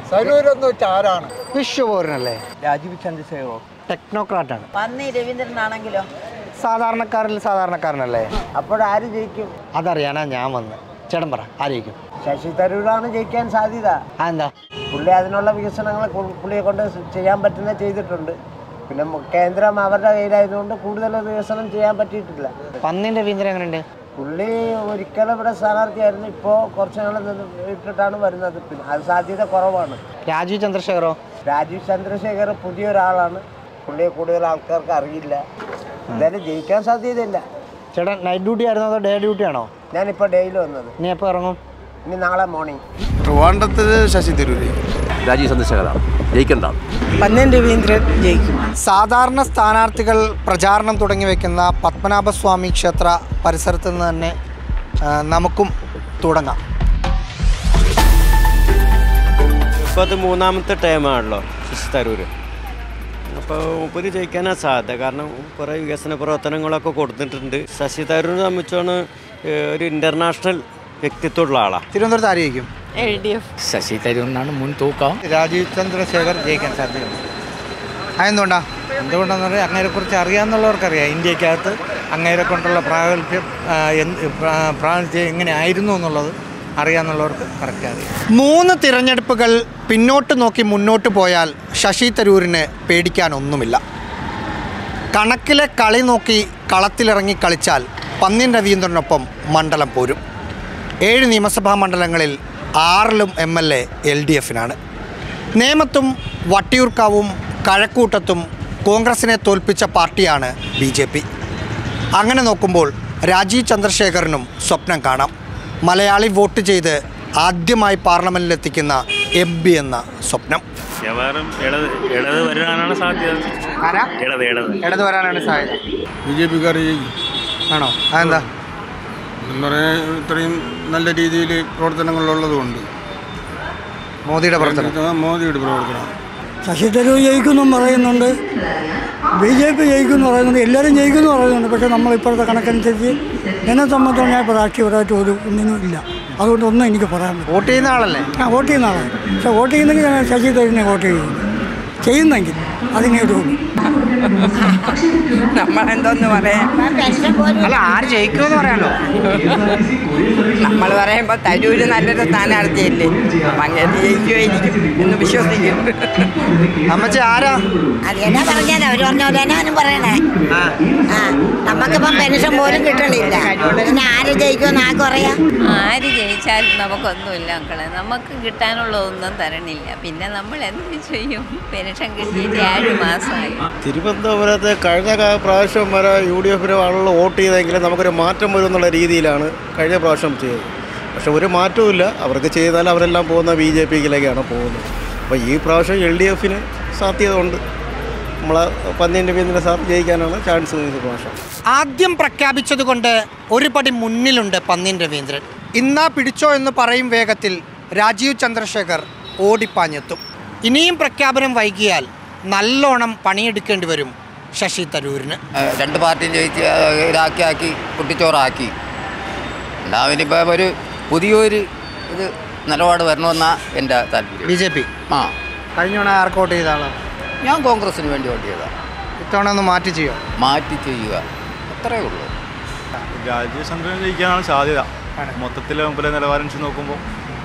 സരൂരെന്ന് വെച്ചാൽ ആരാണ് വിശ്വപൗരനല്ലേ രാജീവ് ചന്ദ്രശേഖരോ ടെക്നോക്രാറ്റാണ് പന്നി രവീന്ദ്രനാണെങ്കിലോ സാധാരണക്കാരിൽ സാധാരണക്കാരനല്ലേ അപ്പോഴാര് ജയിക്കും അതറിയാനാ ഞാൻ വന്ന് ചേട്ടൻ പറ ആരെയും ശശി തരൂരാണ് ജയിക്കാൻ സാധ്യത അതെന്താ പുള്ളി അതിനുള്ള വികസനങ്ങൾ കു- പുള്ളിയെ കൊണ്ട് ചെയ്യാൻ പറ്റുന്ന ചെയ്തിട്ടുണ്ട് പിന്നെ മു- കേന്ദ്രം അവരുടെ കയ്യിലായതുകൊണ്ട് കൂടുതൽ വികസനം ചെയ്യാൻ പറ്റിയിട്ടില്ല പന്നിൻ രവീന്ദ്രൻ എങ്ങനെയുണ്ട് പുള്ളി ഒരിക്കലും ഇവിടെ സ്ഥാനാർത്ഥിയായിരുന്നു ഇപ്പോൾ കുറച്ച് നാൾ നിന്ന് ഇട്ടിട്ടാണ് വരുന്നത് പിന്നെ അത് സാധ്യത കുറവാണ് രാജീവ് ചന്ദ്രശേഖറോ രാജീവ് ചന്ദ്രശേഖർ പുതിയൊരാളാണ് പുള്ളിയെ കൂടുതൽ ആൾക്കാർക്ക് അറിയില്ല എന്തായാലും ജയിക്കാൻ സാധ്യതയില്ല ചേട്ടൻ നൈറ്റ് ഡ്യൂട്ടി ആയിരുന്നോ അതോ ഡേ ഡ്യൂട്ടി ആണോ ഞാനിപ്പോൾ ഡെയിലി വന്നത് ഇനി എപ്പോൾ ഇറങ്ങും ഇനി നാളെ മോർണിംഗ് ട്രിവാൻഡ്രത്തിൽ ശശി തരൂര് രാജീവ് ചന്ദ്രശേഖരാണ് ജയിക്കണ്ട പന്നൻ രവീന്ദ്രൻ ജയിക്കും സാധാരണ സ്ഥാനാർത്ഥികൾ പ്രചാരണം തുടങ്ങി വെക്കുന്ന പത്മനാഭസ്വാമി ക്ഷേത്ര പരിസരത്ത് നിന്ന് തന്നെ ആ, നമുക്കും തുടങ്ങാം ഇപ്പോൾ അത് മൂന്നാമത്തെ ടൈമാണല്ലോ ശശി തരൂർ അപ്പോൾ മൂപ്പര് ജയിക്കാനാണ് സാധ്യത കാരണം കുറേ വികസന പ്രവർത്തനങ്ങളൊക്കെ കൊടുത്തിട്ടുണ്ട് ശശി തരൂരിനെ സംബന്ധിച്ചാണ് ഏഹ്, ഒരു ഇൻ്റർനാഷണൽ വ്യക്തിത്വമുള്ള ആളാണ് തിരുവനന്തപുരത്ത് ആരെയും എൽ ഡി എഫ് ശശി തരൂരിനാണ് മുൻ തൂക്കം രാജീവ് ചന്ദ്രശേഖർ ജയിക്കാൻ സാധ്യതയുണ്ട് അതെന്തുകൊണ്ടാ എന്തുകൊണ്ടെന്ന് പറഞ്ഞാൽ അങ്ങേരെക്കുറിച്ച് അറിയാമെന്നുള്ളവർക്കറിയാം ഇന്ത്യക്കകത്ത് അങ്ങേരെ കൊണ്ടുള്ള പ്രാഗൽഭ്യം ആ, എന്ത് പ്രാ- പ്രാഗൽഭ്യം എങ്ങനെ ആയിരുന്നു എന്നുള്ളത് അറിയാമെന്നുള്ളവർക്ക് കറക്റ്റ് അറിയാം മൂന്ന് തിരഞ്ഞെടുപ്പുകൾ പിന്നോട്ട് നോക്കി മുന്നോട്ട് പോയാൽ ശശി തരൂരിന് പേടിക്കാനൊന്നുമില്ല കണക്കിലെ കളി നോക്കി കളത്തിലിറങ്ങി കളിച്ചാൽ പന്നിൻ രവീന്ദ്രനൊപ്പം മണ്ഡലം പോരും ഏഴ് നിയമസഭാ മണ്ഡലങ്ങളിൽ ആറിലും M L A L D എഫിനാണ് നേമത്തും വട്ടിയൂർക്കാവും കഴക്കൂട്ടത്തും കോൺഗ്രസിനെ തോൽപ്പിച്ച പാർട്ടിയാണ് ബി ജെ പി അങ്ങനെ നോക്കുമ്പോൾ രാജീവ് ചന്ദ്രശേഖരനും സ്വപ്നം കാണാം മലയാളി വോട്ട് ചെയ്ത് ആദ്യമായി പാർലമെൻറ്റിലെത്തിക്കുന്ന എം പി എന്ന സ്വപ്നം മിക്കവാറും ഇടത് ഇടത് വരാനാണ് സാധ്യത ഇടത് ഇടത് ഇടത് വരാനാണ് സാധ്യത ബി ജെ പിക്കാർ ആണോ അതെന്താ എന്ന് പറയാൻ ഇത്രയും നല്ല രീതിയിൽ പ്രവർത്തനങ്ങളുള്ളതുകൊണ്ട് മോദിയുടെ പ്രവർത്തനം മോദിയുടെ പ്രവർത്തനം ശശി തരൂർ ജയിക്കുമെന്നും പറയുന്നുണ്ട് ബി ജെ പി ജയിക്കുമെന്ന് പറയുന്നുണ്ട് എല്ലാവരും ജയിക്കുമെന്ന് പറയുന്നുണ്ട് പക്ഷേ നമ്മൾ ഇപ്പോഴത്തെ കണക്കനുസരിച്ച് എന്നെ സംബന്ധിച്ച് ഞാൻ ഇപ്പോൾ രാഷ്ട്രീയപരമായിട്ട് ഒരു ഒന്നിനും ഇല്ല അതുകൊണ്ട് ഒന്നും എനിക്ക് പറയാൻ പറ്റില്ല വോട്ട് ചെയ്യുന്ന ആളല്ലേ ആ വോട്ട് ചെയ്യുന്ന ആളാണ് പക്ഷേ വോട്ട് ചെയ്യുന്നെങ്കിൽ ഞാൻ ശശി തരൂരിനെ വോട്ട് ചെയ്യും ചെയ്യുന്നെങ്കിൽ അതിനെ ഒരു നമ്മളെന്തോന്ന് പറയാം അല്ല ആര് ജയിക്കുമെന്ന് പറയാലോ നമ്മൾ പറയുമ്പോൾ തരൂര് നല്ലൊരു സ്ഥാനാർത്ഥിയല്ലേ അപ്പം അങ്ങനെ ജയിക്കുമായിരിക്കും എന്ന് വിശ്വസിക്കും അമ്മച്ചി ആരാ അത് എന്നാ പറഞ്ഞാലോ അവർ പറഞ്ഞ പോലെ തന്നെ അവനും പറയണേ ആ നമുക്കിപ്പം പെൻഷൻ പോലും കിട്ടണില്ല പിന്നെ ആര് ജയിക്കുമെന്ന് ആർക്കും അറിയാം ആര് ജയിച്ചാലും നമുക്കൊന്നുമില്ല മക്കളെ നമുക്ക് കിട്ടാനുള്ളതൊന്നും തരണില്ല പിന്നെ നമ്മൾ എന്ത് ചെയ്യും പെൻഷൻ കിട്ടിയിട്ട് ഏഴ് മാസമായി തിരുവനന്തപുരത്ത് കഴിഞ്ഞ കാ- പ്രാവശ്യം വരെ യു ഡി എഫിന് ആളുകൾ വോട്ട് ചെയ്തെങ്കിലും നമുക്കൊരു മാറ്റം വരും എന്നുള്ള രീതിയിലാണ് കഴിഞ്ഞ പ്രാവശ്യം ചെയ്തത് പക്ഷെ ഒരു മാറ്റവും ഇല്ല അവർക്ക് ചെയ്താൽ അവരെല്ലാം പോകുന്ന ബി ജെ പിയിലേക്കാണ് പോകുന്നത് അപ്പോൾ ഈ പ്രാവശ്യം എൽ ഡി എഫിന് സാധ്യത ഉണ്ട് നമ്മളെ പന്നിൻ്റെ പിന്നിലെ സാർ ജയിക്കാനാണ് ചാൻസ് ഈ പ്രാവശ്യം ആദ്യം പ്രഖ്യാപിച്ചതുകൊണ്ട് ഒരു പടി മുന്നിലുണ്ട് പന്നിൻ രവീന്ദ്രൻ ഇന്നാ പിടിച്ചോ എന്ന് പറയും വേഗത്തിൽ രാജീവ് ചന്ദ്രശേഖർ ഓടിപ്പാഞ്ഞെത്തും ഇനിയും പ്രഖ്യാപനം വൈകിയാൽ നല്ലോണം പണിയെടുക്കേണ്ടി വരും ശശി തരൂരിന് രണ്ട് പാർട്ടിയും ജയിച്ച് ഇതാക്കി ആക്കി കുട്ടിച്ചോറാക്കി എല്ലാവരും ഒരു പുതിയൊരു ഇത് നിലപാട് വരണമെന്നാണ് എൻ്റെ താല്പര്യം ബി ജെ പി ആ കഴിഞ്ഞ തവണ ആർക്ക് വോട്ട് ചെയ്ത ആളാണ് ഞാൻ കോൺഗ്രസിന് വേണ്ടി വോട്ട് ചെയ്താ ഇത്തവണ ഒന്ന് മാറ്റി ചെയ്യോ മാറ്റി ചെയ്യുക അത്രയേ ഉള്ളൂ രാജീവ് ചന്ദ്രൻ ജയിക്കാനാണ് സാധ്യത മൊത്തത്തിൽ മുമ്പിലെ നിലവാരം വെച്ച് നോക്കുമ്പോൾ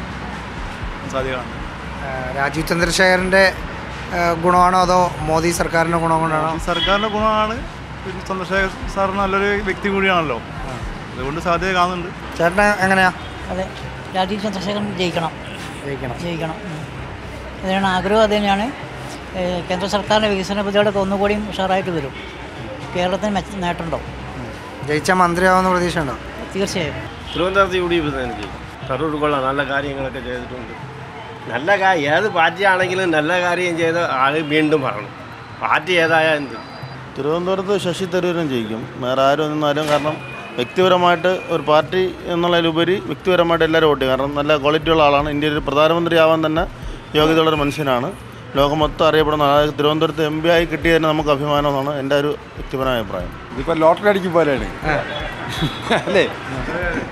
സാധ്യതയാണ് ആ, രാജീവ് ചന്ദ്രശേഖരൻ്റെ ആ, ഗുണമാണോ അതോ മോദി സർക്കാരിൻ്റെ ഗുണം കൊണ്ടാണോ സർക്കാരിൻ്റെ ഗുണമാണ് പിന്നെ ചന്ദ്രശേഖർ സാർ നല്ലൊരു വ്യക്തി കൂടിയാണല്ലോ അതുകൊണ്ട് സാധ്യത കാണുന്നുണ്ട് ചേട്ടൻ എങ്ങനെയാ അതെ രാജീവ് ചന്ദ്രശേഖരൻ ജയിക്കണം ജയിക്കണം ജയിക്കണം ഉം. അതിനാണ് ആഗ്രഹം അത് തന്നെയാണ് ഏഹ് കേന്ദ്ര സർക്കാരിൻ്റെ വികസന പദ്ധതികളൊക്കെ ഒന്നുകൂടിയും ഉഷാറായിട്ട് വരും കേരളത്തിന് മെച്ച നേട്ടമുണ്ടോ ജയിച്ച മന്ത്രിയാവുന്ന പ്രതീക്ഷ ഉണ്ടോ തീർച്ചയായും തിരുവനന്തപുരത്ത് യു ഡി എഫ് തന്നെ ജയിക്കും തരൂർ കൊള്ളാം നല്ല കാര്യങ്ങളൊക്കെ ചെയ്തിട്ടുണ്ട് നല്ല കാര്യം ഏത് പാർട്ടി ആണെങ്കിലും നല്ല കാര്യം ചെയ്ത ആൾ വീണ്ടും പറയണം പാർട്ടി ഏതായാൽ എന്ത് തിരുവനന്തപുരത്ത് ശശി തരൂരും ജയിക്കും വേറെ ആരും നിന്നാലും കാരണം വ്യക്തിപരമായിട്ട് ഒരു പാർട്ടി എന്നുള്ളതിലുപരി വ്യക്തിപരമായിട്ട് എല്ലാവരും വോട്ട് ചെയ്യും കാരണം നല്ല ക്വാളിറ്റിയുള്ള ആളാണ് ഇന്ത്യയിൽ ഒരു പ്രധാനമന്ത്രി ആവാൻ തന്നെ യോഗ്യതയുള്ളൊരു മനുഷ്യനാണ് ലോകം മൊത്തം അറിയപ്പെടുന്ന അതായത് തിരുവനന്തപുരത്ത് എം പി ആയി കിട്ടിയതിന് നമുക്ക് അഭിമാനമെന്നാണ് എൻ്റെ ഒരു വ്യക്തിപരമായ അഭിപ്രായം ഇതിപ്പോൾ ലോട്ടറി അടിക്കും പോലെയാണ് അല്ലേ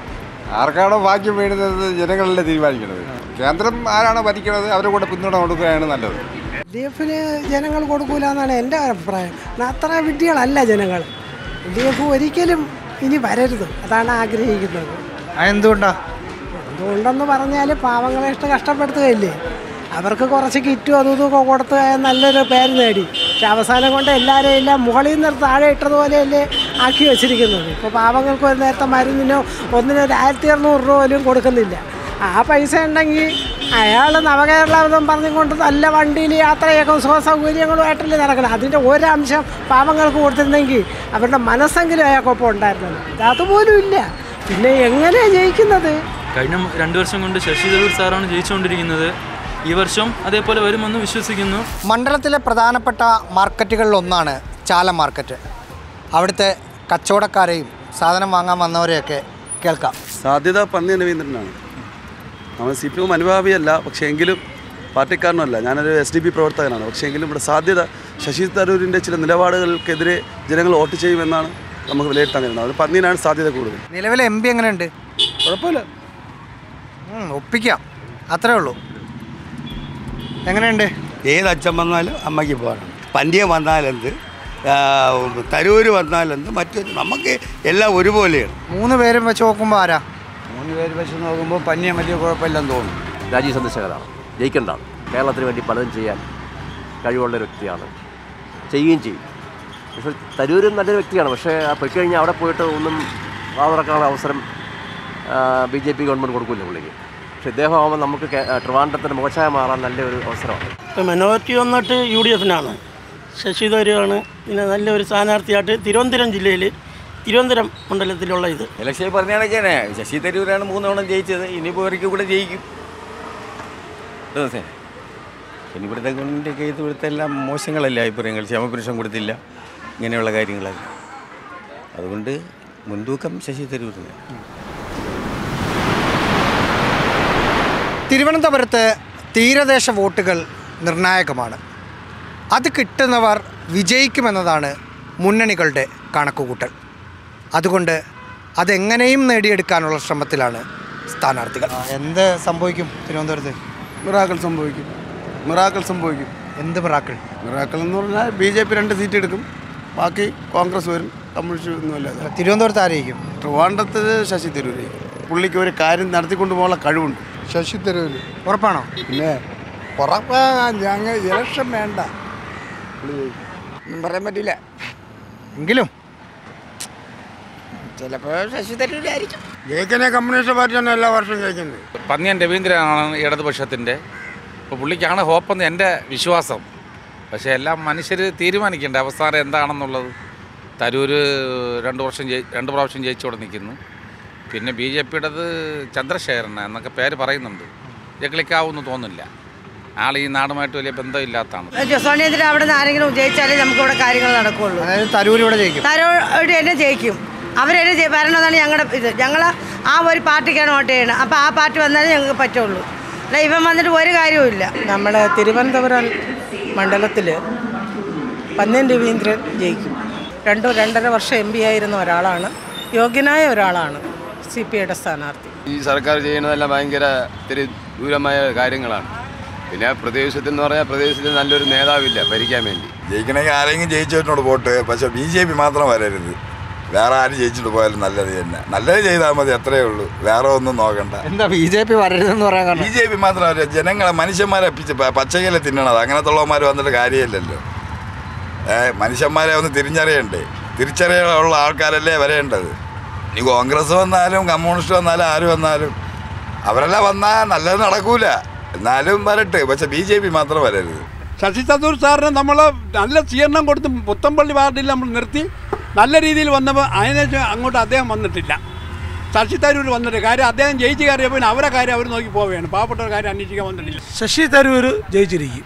ആർക്കാണോ ഭാഗ്യം വീഴുന്നത് ജനങ്ങളല്ലേ തീരുമാനിക്കുന്നത് കേന്ദ്രം ആരാണോ ഭരിക്കുന്നത് അവരെ കൂടെ പിന്തുണ കൊടുക്കുകയാണ് നല്ലത് എൽ ഡി എഫിന് ജനങ്ങൾ കൊടുക്കൂല എന്നാണ് എൻ്റെ അഭിപ്രായം എന്നാ അത്ര വിഡ്ഢികളല്ല ജനങ്ങൾ എൽ ഡി എഫ് ഒരിക്കലും ഇനി വരരുത് അതാണ് ആഗ്രഹിക്കുന്നത് എന്തുകൊണ്ടാ എന്തുകൊണ്ടെന്ന് പറഞ്ഞാൽ പാവങ്ങളെ ഇഷ്ടം കഷ്ടപ്പെടുത്തുകയില്ലേ അവർക്ക് കുറച്ച് കിറ്റും അതും ഇതൊക്കെ കൊടുത്ത് നല്ലൊരു പേര് നേടി പക്ഷെ അവസാനം കൊണ്ട് എല്ലാവരെയും എല്ലാം മുകളിൽ നിന്ന് താഴെ ഇട്ടതുപോലെയല്ലേ ആക്കി വെച്ചിരിക്കുന്നത് ഇപ്പോൾ പാവങ്ങൾക്ക് ഒരു നേരത്തെ മരുന്നിനോ ഒന്നിനോ ഒരു ആയിരത്തി അറുന്നൂറ് രൂപ പോലും കൊടുക്കുന്നില്ല ആ പൈസ ഉണ്ടെങ്കിൽ അയാൾ നവകേരളം പറഞ്ഞുകൊണ്ട് നല്ല വണ്ടിയിൽ യാത്രയൊക്കെ സുഖ സൗകര്യങ്ങളുമായിട്ടല്ലേ നടക്കണം അതിൻ്റെ ഒരംശം പാവങ്ങൾക്ക് കൊടുത്തിരുന്നെങ്കിൽ അവരുടെ മനസ്സെങ്കിലും അയാൾക്കൊപ്പം ഉണ്ടായിരുന്നത് ഇത് അതുപോലും ഇല്ല പിന്നെ എങ്ങനെയാണ് ജയിക്കുന്നത് കഴിഞ്ഞ രണ്ട് വർഷം കൊണ്ട് ശശി തരൂർ സാറാണ് ജയിച്ചുകൊണ്ടിരിക്കുന്നത് ഈ വർഷം അതേപോലെ വരുമെന്ന് വിശ്വസിക്കുന്നു മണ്ഡലത്തിലെ പ്രധാനപ്പെട്ട മാർക്കറ്റുകളിലൊന്നാണ് ചാല മാർക്കറ്റ് അവിടുത്തെ കച്ചവടക്കാരെയും സാധനം വാങ്ങാൻ വന്നവരെയൊക്കെ കേൾക്കാം സാധ്യത പന്നി രവീന്ദ്രനാണ് നമ്മൾ സി പി എം അനുഭാവിയല്ല പക്ഷേ എങ്കിലും പാർട്ടിക്കാരനല്ല ഞാനൊരു എസ് ഡി പി പ്രവർത്തകനാണ് പക്ഷേ എങ്കിലും ഇവിടെ സാധ്യത ശശി തരൂരിൻ്റെ ചില നിലപാടുകൾക്കെതിരെ ജനങ്ങൾ വോട്ട് ചെയ്യുമെന്നാണ് നമുക്ക് വിലയിരുത്താൻ കഴിയുന്നത് അത് പന്നീനാണ് സാധ്യത കൂടുതൽ നിലവിലെ എം പി എങ്ങനെയുണ്ട് കുഴപ്പമില്ല ഉം, ഒപ്പിക്കാം അത്രേ ഉള്ളൂ എങ്ങനെയുണ്ട് ഏത് അച്ഛൻ വന്നാലും അമ്മയ്ക്ക് പോകണം പന്തിയം വന്നാലെന്ത് ആ, തരൂര് വന്നാലെന്ത് മറ്റു നമുക്ക് എല്ലാം ഒരുപോലെയാണ് മൂന്ന് പേരും വെച്ച് നോക്കുമ്പോൾ ആരാ മൂന്ന് പേര് വെച്ച് നോക്കുമ്പോൾ പന്നിയം വലിയ കുഴപ്പമില്ലെന്ന് തോന്നുന്നു രാജീവ് ചന്ദ്രശേഖരാണ് ജയിക്കേണ്ടതാണ് കേരളത്തിന് വേണ്ടി പലതും ചെയ്യാൻ കഴിവുള്ള ഒരു വ്യക്തിയാണ് ചെയ്യുകയും ചെയ്യും പക്ഷേ തരൂരും നല്ലൊരു വ്യക്തിയാണ് പക്ഷേ ആ പൊയ്ക്കഴിഞ്ഞാൽ അവിടെ പോയിട്ട് ഒന്നും വാതുറക്കാനുള്ള അവസരം ബി ജെ പി ഗവൺമെൻറ് കൊടുക്കില്ല പുള്ളിക്ക് പക്ഷേ ഇദ്ദേഹം ആകുമ്പോൾ നമുക്ക് കേ- ട്രിവാൻഡ്രത്തിന് മോശമായി മാറാൻ നല്ലൊരു അവസരമാണ് ഇപ്പം മിനോറിറ്റി വന്നിട്ട് യു ഡി എഫിനാണ് ശശി തരൂരാണ് പിന്നെ നല്ലൊരു സ്ഥാനാർത്ഥിയായിട്ട് തിരുവനന്തപുരം ജില്ലയിൽ തിരുവനന്തപുരം മണ്ഡലത്തിലുള്ള ഇത് ഇലക്ഷൻ പറഞ്ഞ കണക്കാണ് ശശി തരൂരാണ് മൂന്ന് തവണ ജയിച്ചത് ഇനിയിപ്പോൾ ഇവർക്ക് കൂടെ ജയിക്കും ദിവസേ പിന്നെ ഇവിടുത്തെ ഗവൺമെൻറ്റൊക്കെ ഇത് ഇവിടുത്തെ എല്ലാം മോശങ്ങളല്ലേ അഭിപ്രായങ്ങൾ ക്ഷമപുരുഷം കൊടുത്തില്ല ഇങ്ങനെയുള്ള കാര്യങ്ങളൊക്കെ അതുകൊണ്ട് മുൻതൂക്കം ശശി തരൂരിന് തിരുവനന്തപുരത്ത് തീരദേശ വോട്ടുകൾ നിർണായകമാണ് അത് കിട്ടുന്നവർ വിജയിക്കുമെന്നതാണ് മുന്നണികളുടെ കണക്കുകൂട്ടൽ അതുകൊണ്ട് അതെങ്ങനെയും നേടിയെടുക്കാനുള്ള ശ്രമത്തിലാണ് സ്ഥാനാർത്ഥികൾ എന്ത് സംഭവിക്കും തിരുവനന്തപുരത്ത് മിറാക്കൾ സംഭവിക്കും മിറാക്കൾ സംഭവിക്കും എന്ത് മിറാക്കൾ മിറാക്കൾ എന്ന് പറഞ്ഞാൽ ബി ജെ പി രണ്ട് സീറ്റ് എടുക്കും ബാക്കി കോൺഗ്രസ് വരും കമ്മ്യൂണിസ്റ്റ് ഒന്നുമല്ല തിരുവനന്തപുരത്ത് ആരായിരിക്കും ട്രിവാൻഡ്രത്ത് ശശി തരൂർ പുള്ളിക്ക് ഒരു കാര്യം നടത്തിക്കൊണ്ടു പോകാനുള്ള കഴിവുണ്ട് ശശി തരൂർ ഉറപ്പാണോ പിന്നെ ഉറപ്പാ ഞങ്ങൾ ഇലക്ഷൻ വേണ്ട പറയാൻ പറ്റില്ല എങ്കിലും ചിലപ്പോൾ ശശി തരൂരായിരിക്കും ജയിക്കുന്ന കമ്മ്യൂണിസ്റ്റ് പാർട്ടിയാണ് എല്ലാ വർഷവും ജയിക്കുന്നത് പന്നിയൻ രവീന്ദ്രനാണ് ഇടതുപക്ഷത്തിൻ്റെ അപ്പോൾ പുള്ളിക്കാണ് ഹോപ്പെന്ന് എൻ്റെ വിശ്വാസം പക്ഷേ എല്ലാം മനുഷ്യർ തീരുമാനിക്കേണ്ട അവസാനം എന്താണെന്നുള്ളത് തരൂര് രണ്ട് വർഷം ജയി രണ്ട് പ്രാവശ്യം ജയിച്ചോടെ നിൽക്കുന്നു പിന്നെ ബി ജെ പിയുടേത് ചന്ദ്രശേഖരൻ എന്നൊക്കെ പേര് പറയുന്നുണ്ട് ഇത് ക്ലിക്കാവുമെന്ന് തോന്നുന്നില്ല ആൾ ഈ നാടുമായിട്ട് വലിയ ബന്ധമില്ലാത്തതാണ് ജസോണിയത്തിൽ അവിടെ നിന്ന് ആരെങ്കിലും ജയിച്ചാലേ നമുക്ക് ഇവിടെ കാര്യങ്ങൾ നടക്കുകയുള്ളൂ അതായത് തരൂർ ഇവിടെ ജയിക്കും തരോട് തന്നെ ജയിക്കും അവരെന്നെ ജയി- വരണമെന്നാണ് ഞങ്ങളുടെ ഇത് ഞങ്ങൾ ആ ഒരു പാർട്ടിക്കാണ് വോട്ട് ചെയ്യണം അപ്പോൾ ആ പാർട്ടി വന്നാലേ ഞങ്ങൾക്ക് പറ്റുള്ളൂ അല്ല ഇവൻ വന്നിട്ട് ഒരു കാര്യവുമില്ല നമ്മുടെ തിരുവനന്തപുരം മണ്ഡലത്തിൽ പന്നിയൻ രവീന്ദ്രൻ ജയിക്കും രണ്ടോ രണ്ടര വർഷം എം പി ആയിരുന്ന ഒരാളാണ് യോഗ്യനായ ഒരാളാണ് സി പി ഐയുടെ സ്ഥാനാർത്ഥി ഈ സർക്കാർ ചെയ്യുന്നതെല്ലാം ഭയങ്കര ഇത്തിരി ദൂരമായ കാര്യങ്ങളാണ് പിന്നെ പ്രദേശത്ത് എന്ന് പറഞ്ഞാൽ പ്രദേശത്ത് നല്ലൊരു നേതാവില്ല ഭരിക്കാൻ വേണ്ടി ജയിക്കണമെങ്കിൽ ആരെങ്കിലും ജയിച്ചവരിനോട് പോട്ട് പക്ഷെ ബി ജെ പി മാത്രം വരരുത് വേറെ ആരും ജയിച്ചിട്ട് പോയാലും നല്ലത് തന്നെ നല്ലത് ചെയ്താൽ മതി അത്രേ ഉള്ളൂ വേറെ ഒന്നും നോക്കണ്ട എന്താ ബി ജെ പി വരരുതെന്ന് പറയാൻ കാരണം ബി ജെ പി മാത്രമല്ല ജനങ്ങളെ മനുഷ്യന്മാരെ പിച്ച് പ- പച്ചക്കയിലെ തിന്നണത് അങ്ങനത്തുള്ളവന്മാർ വന്നിട്ട് കാര്യമില്ലല്ലോ ഏ മനുഷ്യന്മാരെ ഒന്ന് തിരിച്ചറിയണ്ടേ തിരിച്ചറിയുള്ള ആൾക്കാരല്ലേ വരേണ്ടത് ഇനി കോൺഗ്രസ് വന്നാലും കമ്മ്യൂണിസ്റ്റ് വന്നാലും ആര് വന്നാലും അവരെല്ലാം വന്നാൽ നല്ലത് നടക്കൂല എന്നാലും വരട്ടെ പക്ഷെ ബി ജെ പി മാത്രം വരരുത് ശശി തരൂർ സാറിന് നമ്മൾ നല്ല സ്വീകരണം കൊടുത്ത് പുത്തമ്പള്ളി വാർഡിൽ നമ്മൾ നിർത്തി നല്ല രീതിയിൽ വന്നപ്പോൾ അതിനെ അങ്ങോട്ട് അദ്ദേഹം വന്നിട്ടില്ല ശശി തരൂർ വന്നിട്ട് കാര്യം അദ്ദേഹം ജയിച്ച് കയറിയപ്പോൾ പിന്നെ അവരെ കാര്യം അവർ നോക്കി പോവുകയാണ് പാവപ്പെട്ടവരുടെ കാര്യം അന്വേഷിക്കാൻ വന്നിട്ടില്ല ശശി തരൂർ ജയിച്ചിരിക്കും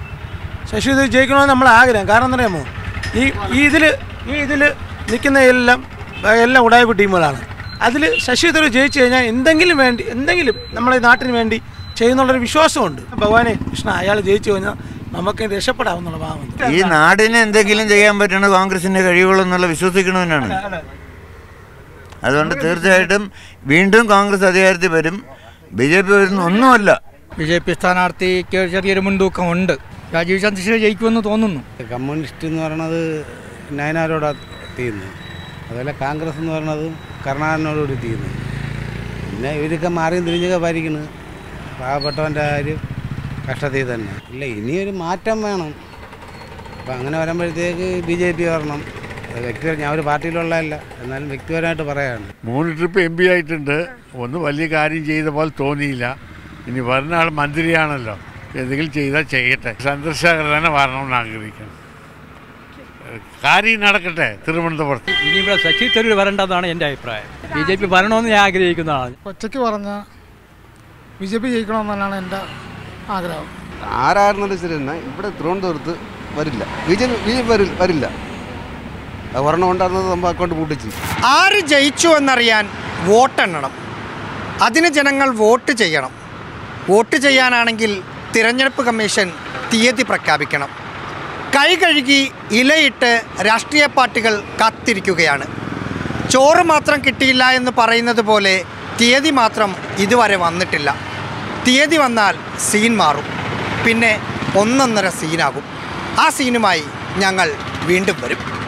ശശി തരൂർ ജയിക്കണമെന്ന് നമ്മളെ ആഗ്രഹം കാരണം എന്താ അറിയാമോ ഈ ഈ ഇതിൽ ഈ ഇതിൽ നിൽക്കുന്ന എല്ലാം എല്ലാം ഉടായ്പ ടീമുകളാണ് അതിൽ ശശി തരൂർ ജയിച്ചു കഴിഞ്ഞാൽ എന്തെങ്കിലും വേണ്ടി എന്തെങ്കിലും നമ്മളെ നാട്ടിന് വേണ്ടി ചെയ്യുന്നുള്ളൊരു വിശ്വാസമുണ്ട് ഭഗവാനെ കൃഷ്ണ അയാൾ ജയിച്ചു കഴിഞ്ഞാൽ നമുക്ക് രക്ഷപ്പെടാമെന്നുള്ള ഭാവം ഈ നാടിന് എന്തെങ്കിലും ചെയ്യാൻ പറ്റണ കോൺഗ്രസിന്റെ കഴിവുകളെന്നുള്ള വിശ്വസിക്കണമെന്നാണ് അതുകൊണ്ട് തീർച്ചയായിട്ടും വീണ്ടും കോൺഗ്രസ് അധികാരത്തിൽ വരും ബി ജെ പി വരുന്ന ഒന്നുമല്ല ബി ജെ പി സ്ഥാനാർത്ഥിക്ക് ചെറിയൊരു മുൻതൂക്കമുണ്ട് രാജീവ് ചന്ദ്രശേഖർ ജയിക്കുമെന്ന് തോന്നുന്നു കമ്മ്യൂണിസ്റ്റ് എന്ന് പറയുന്നത് നയനാരോടാണ് തീരുന്നത് അതുപോലെ കോൺഗ്രസ് എന്ന് പറയുന്നത് കരുണാകരനോടുകൂടി തീരുന്നത് പിന്നെ ഇവരൊക്കെ മാറിയും തിരിഞ്ഞൊക്കെ ഭരിക്കുന്നത് പാവപ്പെട്ടവൻ്റെ കാര്യം കഷ്ടത്തിൽ തന്നെ ഇല്ല ഇനിയൊരു മാറ്റം വേണം അപ്പം അങ്ങനെ വരുമ്പോഴത്തേക്ക് ബി ജെ പി വരണം അത് വ്യക്തി ഞാൻ ഒരു പാർട്ടിയിലുള്ളതല്ല എന്നാലും വ്യക്തിപരമായിട്ട് പറയാണ് മൂന്ന് ട്രിപ്പ് എം പി ആയിട്ടുണ്ട് ഒന്ന് വലിയ കാര്യം ചെയ്ത പോലെ തോന്നിയില്ല ഇനി വരുന്ന ആൾ മന്ത്രിയാണല്ലോ എന്തെങ്കിലും ചെയ്താൽ ചെയ്യട്ടെ ചന്ദ്രശേഖർ തന്നെ വരണമെന്ന് ആഗ്രഹിക്കുന്നു കാര്യം നടക്കട്ടെ തിരുവനന്തപുരത്ത് ഇനി ഇവിടെ ശശി തരൂർ വരേണ്ടതാണ് എൻ്റെ അഭിപ്രായം ബി ജെ പി വരണമെന്ന് ഞാൻ ആഗ്രഹിക്കുന്നതാണ് ഒറ്റയ്ക്ക് പറഞ്ഞ ബി ജെ പി ജയിക്കണമെന്നാണ് എൻ്റെ ആഗ്രഹം ആരായിരുന്നാലും ശരി തന്നെ ഇവിടെ തിരുവനന്തപുരത്ത് വരില്ല ബി ജെ പി വരില്ല വരില്ല അത് ഒരെണ്ണം ഉണ്ടായിരുന്നത് നമ്മൾ അക്കൗണ്ട് പൂട്ടിച്ച് ആര് ജയിച്ചു എന്നറിയാൻ വോട്ടെണ്ണണം അതിന് ജനങ്ങൾ വോട്ട് ചെയ്യണം വോട്ട് ചെയ്യാനാണെങ്കിൽ തിരഞ്ഞെടുപ്പ് കമ്മീഷൻ തീയതി പ്രഖ്യാപിക്കണം കൈ കഴുകി ഇലയിട്ട് രാഷ്ട്രീയ പാർട്ടികൾ കാത്തിരിക്കുകയാണ് ചോറ് മാത്രം കിട്ടിയില്ല എന്ന് പറയുന്നത് പോലെ തീയതി മാത്രം ഇതുവരെ വന്നിട്ടില്ല തീയതി വന്നാൽ സീൻ മാറും പിന്നെ ഒന്നൊന്നര സീനാകും ആ സീനുമായി ഞങ്ങൾ വീണ്ടും വരും